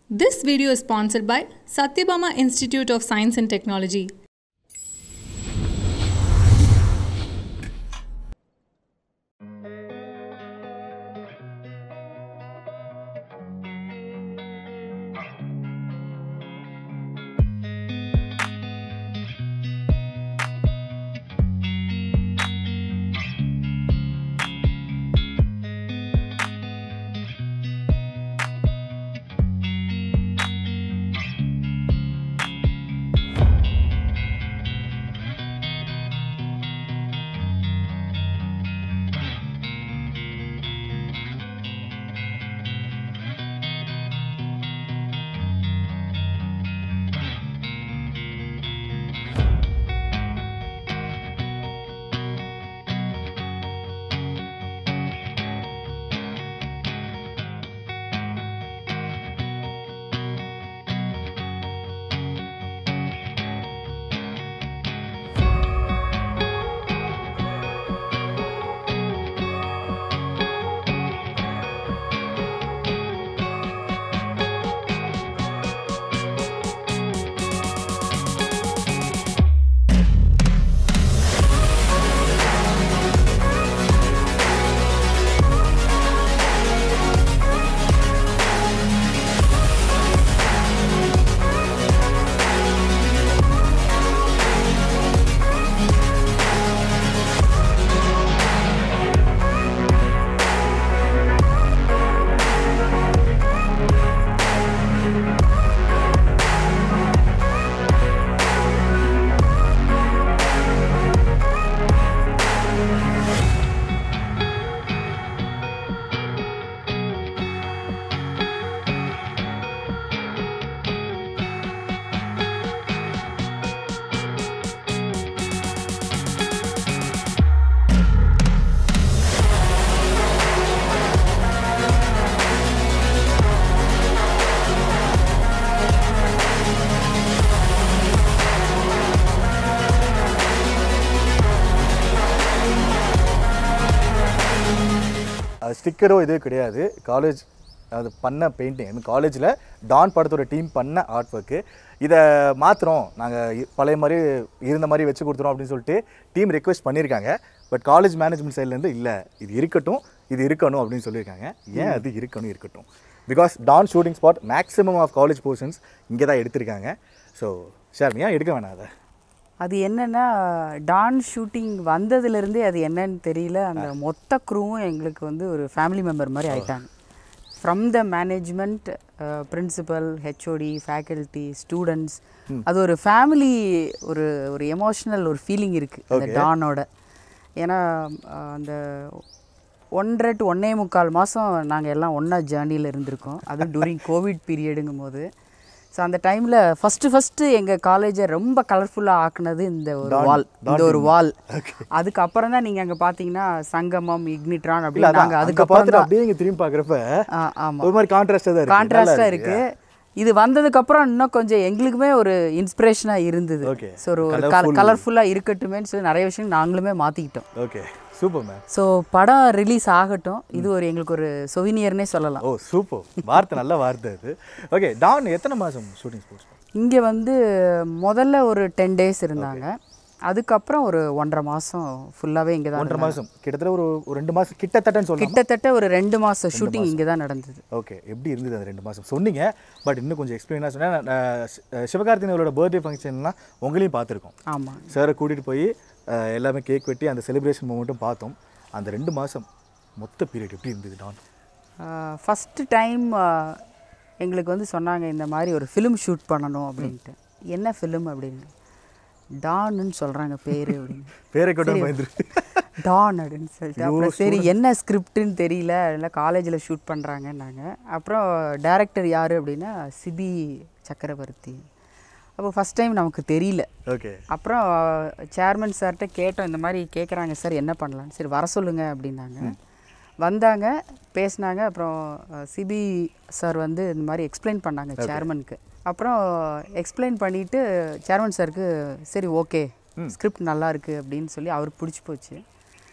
This video is sponsored by Satyabama Institute of Science and Technology. ஸ்டிக்கரோ இது கிடையாது college அது பண்ண பெயிண்டிங் ஐ மீன் காலேஜில் டான் படத்தோட டீம் பண்ண ஆர்ட் ஒர்க்கு இதை மாற்றுறோம் நாங்கள் பழைய மாதிரி இருந்த மாதிரி வச்சு கொடுத்துறோம் அப்படின்னு சொல்லிட்டு டீம் ரெக்வெஸ்ட் பண்ணியிருக்காங்க பட் காலேஜ் மேனேஜ்மெண்ட் சைட்லேருந்து இல்லை இது இருக்கட்டும் இது இருக்கணும் அப்படின்னு சொல்லியிருக்காங்க ஏன் அது இருக்கணும் இருக்கட்டும் because Don shooting spot maximum of college portions இங்கே தான் எடுத்திருக்காங்க ஸோ ஷார் ஏன் எடுக்க வேணாம் அதை அது என்னன்னா டான் ஷூட்டிங் வந்ததுலேருந்தே அது என்னன்னு தெரியல அந்த மொத்த க்ரூவும் எங்களுக்கு வந்து ஒரு ஃபேமிலி மெம்பர் மாதிரி ஆயிட்டாங்க from the management principal HOD faculty students அது ஒரு ஃபேமிலி ஒரு ஒரு எமோஷ்னல் ஒரு ஃபீலிங் இருக்குது அந்த டானோட ஏன்னா அஹ், அந்த ஒன்றரை டு ஒன்னே முக்கால் மாதம் நாங்கள் எல்லாம் ஒன்றா ஜேர்னியில் இருந்திருக்கோம் அதுவும் டூரிங் கோவிட் பீரியடுங்கும் போது ஸோ அந்த டைமில் ஃபஸ்ட்டு ஃபஸ்ட்டு எங்கள் காலேஜை ரொம்ப கலர்ஃபுல்லாக ஆக்குனது இந்த ஒரு வால் இந்த ஒரு வால் அதுக்கப்புறம் தான் நீங்கள் அங்கே பார்த்தீங்கன்னா சங்கமம் இக்னிட்ரான் இல்லை அப்படின்னு அதான் நாங்கள் அங்கே அதுக்கப்புறம் பார்த்துட்டு தான் அப்படியே இங்கே திரும்பி பார்க்குறப்ப ஆமாம் ஒரு மாதிரி கான்ட்ராஸ்டாக தான் இருக்கு கான்ட்ராஸ்டாக இருக்கு இது வந்ததுக்கப்புறம் இன்னும் கொஞ்சம் எங்களுக்குமே ஒரு இன்ஸ்பிரேஷனாக இருந்தது Okay. ஸோ ஒரு கலர்ஃபுல்லாக இருக்கட்டுமேன்னு சொல்லி நிறைய விஷயம் நாங்களுமே மாற்றிக்கிட்டோம் ஓகே சூப்பர் மேம் ஸோ படம் ரிலீஸ் ஆகட்டும் இது ஒரு எங்களுக்கு ஒரு சொவினியர்னே சொல்லலாம் ஓ சூப்பர் வார்த்தை நல்ல வார்த்தை அது ஓகே டான் எத்தனை மாதம் ஷூட்டிங் ஸ்போர்ட்ஸ் இங்கே வந்து முதல்ல ஒரு டென் டேஸ் இருந்தாங்க அதுக்கப்புறம் ஒரு ஒன்றரை மாதம் ஃபுல்லாகவே இங்கே தான் ஒன்றரை மாதம் கிட்டத்தட்ட ஒரு ஒரு ரெண்டு மாதம் கிட்டத்தட்டன்னு சொல்லலாம் கிட்டத்தட்ட ஒரு ரெண்டு மாதம் ஷூட்டிங் இங்கே தான் நடந்தது ஓகே எப்படி இருந்தது அந்த ரெண்டு மாதம் சொன்னீங்க பட் இன்னும் கொஞ்சம் எக்ஸ்பிளைனாக சொன்னேன் சிவகார்த்திகேயனோட பர்த்டே ஃபங்க்ஷன்லாம் உங்களையும் பார்த்துருக்கோம் ஆமாம் சாரை கூட்டிகிட்டு போய் அஹ், எல்லாமே கேக் வெட்டி அந்த செலிப்ரேஷன் மூமெண்ட்டும் பார்த்தோம் அந்த ரெண்டு மாதம் மொத்த பீரியட் எப்படி இருந்தது டான் ஃபஸ்ட்டு டைம் எங்களுக்கு வந்து சொன்னாங்க இந்த மாதிரி ஒரு ஃபிலிம் ஷூட் பண்ணணும் அப்படின்ட்டு என்ன ஃபிலிம் அப்படின்னு டான்னு சொல்கிறாங்க பேர் அப்படின்னு பேரை கூட பயந்துரு டான் அப்படின்னு சொல்லிட்டு அப்புறம் சரி என்ன ஸ்கிரிப்டுன்னு தெரியல இல்லை காலேஜில் ஷூட் பண்ணுறாங்கன்னாங்க அப்புறம் டைரக்டர் யார் அப்படின்னா சிபி சக்கரவர்த்தி அப்போ ஃபஸ்ட் டைம் நமக்கு தெரியல ஓகே அப்புறம் சேர்மன் சார்கிட்ட கேட்டோம் இந்த மாதிரி கேட்குறாங்க சார் என்ன பண்ணலாம் சரி வர சொல்லுங்க அப்படின்னாங்க வந்தாங்க பேசினாங்க அப்புறம் சிபி சார் வந்து இந்த மாதிரி எக்ஸ்பிளைன் பண்ணாங்க சேர்மனுக்கு அப்புறம் எக்ஸ்பிளைன் பண்ணிவிட்டு சேர்மன் சாருக்கு சரி ஓகே ஸ்கிரிப்ட் நல்லா இருக்கு அப்படின்னு சொல்லி அவருக்கு பிடிச்சி போச்சு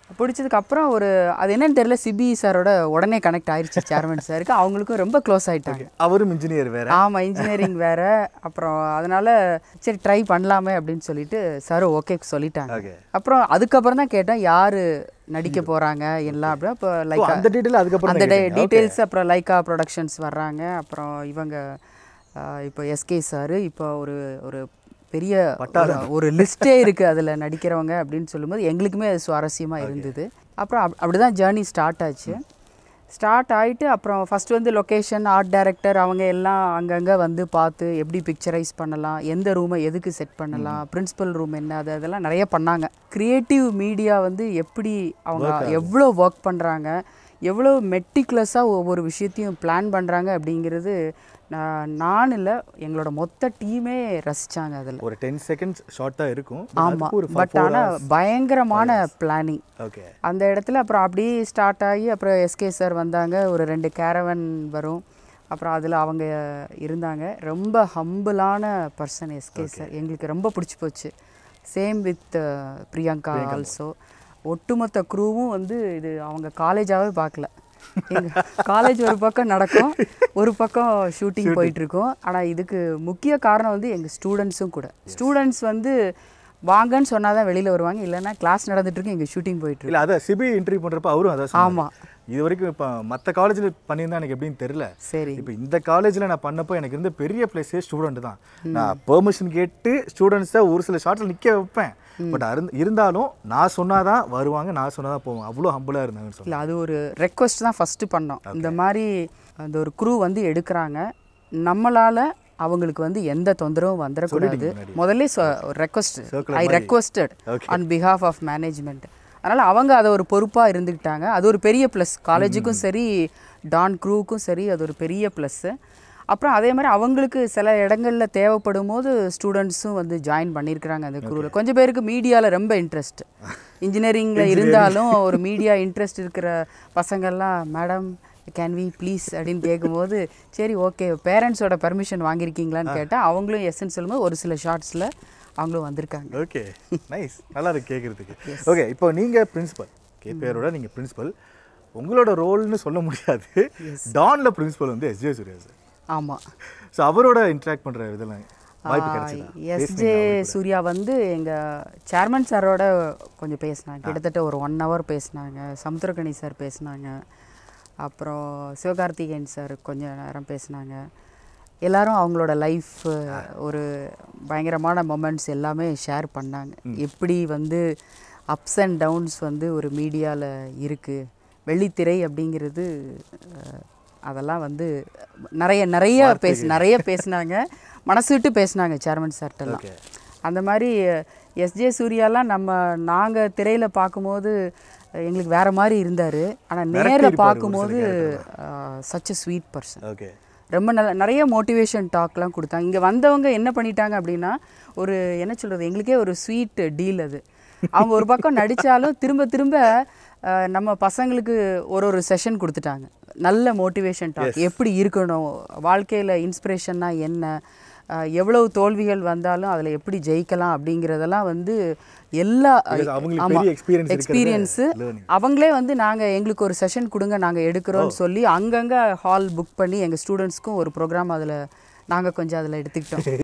பிடிச்சதுக்கு அப்புறம் ஒரு அது என்னன்னு தெரியல சிபி சாரோட உடனே கனெக்ட் ஆயிடுச்சு சேர்மன் சாருக்கு அவங்களுக்கும் ரொம்ப க்ளோஸ் ஆயிட்டாங்க அவரும் இன்ஜினியர் வேற ஆமாம் இன்ஜினியரிங் வேற அப்புறம் அதனால சரி ட்ரை பண்ணலாமே அப்படின்னு சொல்லிட்டு சார் ஓகே சொல்லிட்டாங்க Okay. அப்புறம் அதுக்கப்புறம் தான் கேட்டேன் யாரு நடிக்க போறாங்க எல்லாம் அப்படின்னா இப்போ ஓ, லைக் அந்த டீட்டெயில் அதுக்கப்புறம் அந்த தான் கேட்டீங்க. டீட்டெயில்ஸ் அப்புறம் லைக்கா ப்ரொடக்ஷன்ஸ் வர்றாங்க அப்புறம் இவங்க ஆஹ், இப்போ எஸ்கே சார் இப்போ ஒரு ஒரு பெரிய ஒரு- ஒரு லிஸ்ட்டே இருக்குது அதில் நடிக்கிறவங்க அப்படின்னு சொல்லும்போது எங்களுக்குமே அது சுவாரஸ்யமாக இருந்தது அப்புறம் அப் அப்படி தான் ஜேர்னி ஸ்டார்ட் ஆச்சு ஸ்டார்ட் ஆயிட்டு அப்புறம் ஃபர்ஸ்ட் வந்து லொக்கேஷன் ஆர்ட் டைரக்டர் அவங்க எல்லாம் அங்கங்கே வந்து பார்த்து எப்படி பிக்சரைஸ் பண்ணலாம் எந்த ரூமை எதுக்கு செட் பண்ணலாம் பிரின்சிபல் ரூம் என்ன அது அதெல்லாம் நிறைய பண்ணாங்க க்ரியேட்டிவ் மீடியா வந்து எப்படி அவங்க எவ்வளோ ஒர்க் பண்ணுறாங்க எவ்வளோ மெட்டிகுலஸாக ஒவ்வொரு விஷயத்தையும் பிளான் பண்ணுறாங்க அப்படிங்கிறது நான் நான் இல்லை எங்களோட மொத்த டீமே ரசித்தாங்க அதில் ஒரு டென் செகண்ட்ஸ் ஷார்ட்டாக இருக்கும் ஆமாம் பட் ஆனால் பயங்கரமான பிளானிங் ஓகே அந்த இடத்துல அப்புறம் அப்படியே ஸ்டார்ட் ஆகி அப்புறம் எஸ்கே சார் வந்தாங்க ஒரு ரெண்டு கேரவன் வரும் அப்புறம் அதில் அவங்க இருந்தாங்க ரொம்ப ஹம்பிளான பர்சன் எஸ்கே சார் எங்களுக்கு ரொம்ப பிடிச்சி போச்சு சேம் வித் பிரியங்கா ஆல்சோ ஒட்டுமொத்த க்ரூவும் வந்து இது அவங்க காலேஜாகவே பார்க்கல எங்க காலேஜ் ஒரு பக்கம் நடக்கும் ஒரு பக்கம் ஷூட்டிங் போயிட்டு இருக்கும் ஆனால் இதுக்கு முக்கிய காரணம் வந்து எங்கள் ஸ்டூடெண்ட்ஸும் கூட ஸ்டூடெண்ட்ஸ் வந்து வாங்கன்னு சொன்னால் தான் வெளியில் வருவாங்க இல்லைன்னா கிளாஸ் நடந்துட்டு இருக்கு எங்கள் ஷூட்டிங் போயிட்டு இருக்கு இல்ல அதான் சிபி இன்டர்வியூ பண்றப்ப அவரும் அதான் சொன்னாரு. ஆமா. இது வரைக்கும் இப்போ மற்ற காலேஜில் பண்ணியிருந்தா எனக்கு எப்படின்னு தெரியல சரி இப்போ இந்த காலேஜில் நான் பண்ணப்போ எனக்கு இருந்த பெரிய பிளேஸே ஸ்டூடெண்ட் தான் நான் பெர்மிஷன் கேட்டு ஸ்டூடெண்ட்ஸை ஒரு சில ஷார்ட்டில் நிற்க வைப்பேன் பட் இருந்தாலும் நான் சொன்னாதான் வருவாங்க நான் சொன்னாதான் போவாங்க அவ்வளோ ஹம்பிளாக இருந்தாங்கன்னு சொல்லி இல்லை அது ஒரு ரெக்வஸ்ட் தான் ஃபஸ்ட்டு பண்ணோம் இந்த மாதிரி அந்த ஒரு குரூ வந்து எடுக்கிறாங்க நம்மளால் அவங்களுக்கு வந்து எந்த தொந்தரவும் வந்துடக்கூடாது சொல்லிட்டீங்க முன்னாடி. முதல்ல ரெக்வஸ்ட் Circular ஐ மாதிரி. Requested Okay. On behalf of management அதனால் அவங்க அதை ஒரு பொறுப்பாக இருந்துக்கிட்டாங்க அது ஒரு பெரிய ப்ளஸ் காலேஜுக்கும் சரி டான் க்ரூவுக்கும் சரி அது ஒரு பெரிய ப்ளஸ்ஸு அப்புறம் அதே மாதிரி அவங்களுக்கு சில இடங்களில் தேவைப்படும் போது ஸ்டூடெண்ட்ஸும் வந்து ஜாயின் பண்ணியிருக்கிறாங்க அந்த குரூவில் கொஞ்சம் பேருக்கு மீடியாவில் ரொம்ப இன்ட்ரெஸ்ட் இன்ஜினியரிங்கில் இருந்தாலும் ஒரு மீடியா இன்ட்ரெஸ்ட் இருக்கிற பசங்கள்லாம் மேடம் கேன் வி ப்ளீஸ் அப்படின்னு கேட்கும்போது சரி ஓகே பேரண்ட்ஸோட பர்மிஷன் வாங்கியிருக்கீங்களான்னு கேட்டால் அவங்களும் எஸ்ன்னு சொல்லும்போது ஒரு சில ஷார்ட்ஸில் அவங்களும் வந்திருக்காங்க ஓகே நைஸ் நல்லா இருக்கு கேட்குறதுக்கு ஓகே இப்போ நீங்கள் பிரின்சிபல் கேபிஆரோட நீங்கள் பிரின்சிபல் உங்களோட ரோல்னு சொல்ல முடியாது டான்ல பிரின்சிபல் வந்து எஸ்ஜே சூர்யா சார் ஆமாம் ஸோ அவரோட இன்ட்ராக்ட் பண்ணுற இதெல்லாம் வாய்ப்பு கிடைச்சதா எஸ்ஜே சூர்யா வந்து எங்கள் சேர்மன் சாரோட கொஞ்சம் பேசினாங்க கிட்டத்தட்ட ஒரு ஒன் ஹவர் பேசினாங்க சமுத்திரகனி சார் பேசினாங்க அப்புறம் சிவகார்த்திகேயன் சார் கொஞ்சம் நேரம் பேசினாங்க எல்லாரும் அவங்களோட லைஃப் ஒரு பயங்கரமான மொமெண்ட்ஸ் எல்லாமே ஷேர் பண்ணாங்க எப்படி வந்து அப்ஸ் அண்ட் டவுன்ஸ் வந்து ஒரு மீடியாவில் இருக்குது வெள்ளித்திரை அப்படிங்கிறது அஹ், அதெல்லாம் வந்து நிறைய நிறைய பேச நிறைய பேசினாங்க மனசு விட்டு பேசினாங்க சேர்மன் சார்ட்டெல்லாம் ஓகே அந்த மாதிரி எஸ்ஜே சூர்யாலாம் நம்ம நாங்கள் திரையில் பார்க்கும்போது அஹ், எங்களுக்கு வேற மாதிரி இருந்தார் ஆனால் மிரட்டி நேரில் இருப்பாரு ஒரு பார்க்கும்போது சில such a sweet person okay ரொம்ப நல்ல நிறைய மோட்டிவேஷன் டாக்லாம் கொடுத்தாங்க இங்கே வந்தவங்க என்ன பண்ணிட்டாங்க அப்படின்னா ஒரு என்ன சொல்கிறது எங்களுக்கே ஒரு ஸ்வீட் டீல் அது அவங்க ஒரு பக்கம் நடித்தாலும் திரும்ப திரும்ப அஹ், நம்ம பசங்களுக்கு ஒரு ஒரு செஷன் கொடுத்துட்டாங்க நல்ல மோட்டிவேஷன் டாக் எப்படி இருக்கணும் வாழ்க்கையில் இன்ஸ்பிரேஷன்னா என்ன அஹ், எவ்வளவு தோல்விகள் வந்தாலும் அதில் எப்படி ஜெயிக்கலாம் அப்படிங்கிறதெல்லாம் வந்து எல்லா Because அவங்களுக்கு பெரிய experience இருக்கிறது எக்ஸ்பீரியன்ஸு learning. அவங்களே வந்து நாங்கள் எங்களுக்கு ஒரு செஷன் கொடுங்க நாங்கள் எடுக்கிறோம்னு சொல்லி அங்கங்கே ஹால் புக் பண்ணி எங்கள் ஸ்டூடெண்ட்ஸ்க்கும் ஒரு ப்ரோக்ராம் அதில் நாங்கள் கொஞ்சம் அதில் எடுத்துக்கிட்டோம்